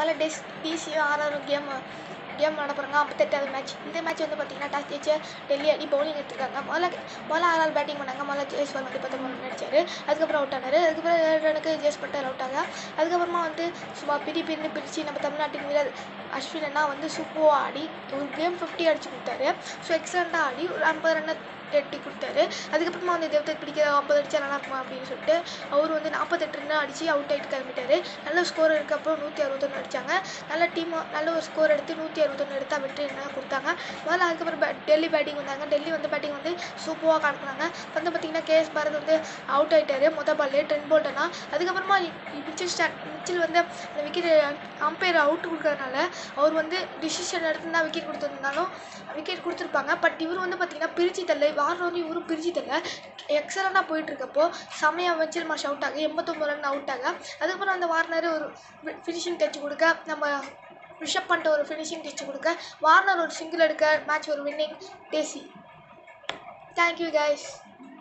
முதல்ல டெஸ் டிசியும் ஆர்ஆர் கேம் கேம் விளாட போகிறாங்க ஐம்பத்தெட்டாவது மேட்ச் இந்த மேட்ச் வந்து பார்த்தீங்கன்னா டாஸ் ஜெயிச்சு டெல்லி அடி பவுலிங் எடுத்துருக்காங்க முதல்ல முதல்ல ஆர்ஆர் பேட்டிங் பண்ணாங்க முதல்ல ஜெயஸ்வால் வந்து பத்தொம்பது ரன் அடிச்சார் அதுக்கப்புறம் அவுட் ஆனார் அதுக்கப்புறம் ஏழு ரனுக்கு ஜெயஸ் பட்டர் அவுட் ஆக அதுக்கப்புறமா வந்து சும்மா பிடி பிரின்னு பிரித்து நம்ம தமிழ்நாட்டின் வீரர் அஸ்வின் அண்ணா வந்து சூப்பராக ஆடி ஒரு கேம் ஃபிஃப்டி அடிச்சு கொடுத்தாரு ஸோ எக்ஸலண்ட்டாக ஆடி ஒரு ஐம்பது ரன்னை எட்டி கொடுத்தாரு அதுக்கப்புறமா வந்து தேவத்தை பிடிக்க ஐம்பது அடிச்சா நல்லா இருக்குமா அப்படின்னு சொல்லிட்டு அவர் வந்து நாற்பத்தெட்டு ரன் அடித்து அவுட் ஆகிட்டு கிளம்பிட்டாரு நல்ல ஸ்கோர் இருக்கப்போ நூற்றி அறுபத்தொன்று அடித்தாங்க நல்ல டீம் நல்ல ஒரு ஸ்கோர் எடுத்து நூற்றி அறுபத்தொன்று எடுத்தால் வெற்றி என்ன கொடுத்தாங்க முதல்ல அதுக்கப்புறம் பே டெல்லி பேட்டிங் வந்தாங்க டெல்லி வந்து பேட்டிங் வந்து சூப்பராக காட்டினாங்க வந்து பார்த்தீங்கன்னா கேஎஸ் பாரத் வந்து அவுட் ஆகிட்டாரு மொதல் பால்லே டென் போல்ட்டனா அதுக்கப்புறமா மிச்சில் ஸ்டார்ட் மிச்சில் வந்து அந்த விக்கெட் அம்பையர் அவுட் கொடுக்கறதுனால அவர் வந்து டிசிஷன் எடுத்து தான் விக்கெட் கொடுத்துருந்தாலும் விக்கெட் கொடுத்துருப்பாங்க பட் இவர் வந்து பார்த்தீங்கன்னா பிரிச்சு தள்ள வாரம் இவரும் பிரிச்சு தள்ள எக்ஸலண்ட்டாக போயிட்டு இருக்கப்போ செமையாக வச்சில் மாஷ் அவுட் ஆக எண்பத்தொம்பது ரன் அவுட் ஆக அதுக்கப்புறம் அந்த வார்னர் ஒரு ஃபினிஷிங் டச் கொடுக்க நம்ம ரிஷப் பண்ணிட்டு ஒரு ஃபினிஷிங் டச் கொடுக்க வார்னர் ஒரு சிங்கிள் எடுக்க மேட்ச் ஒரு வின்னிங் டேசி தேங்க்யூ கைஸ்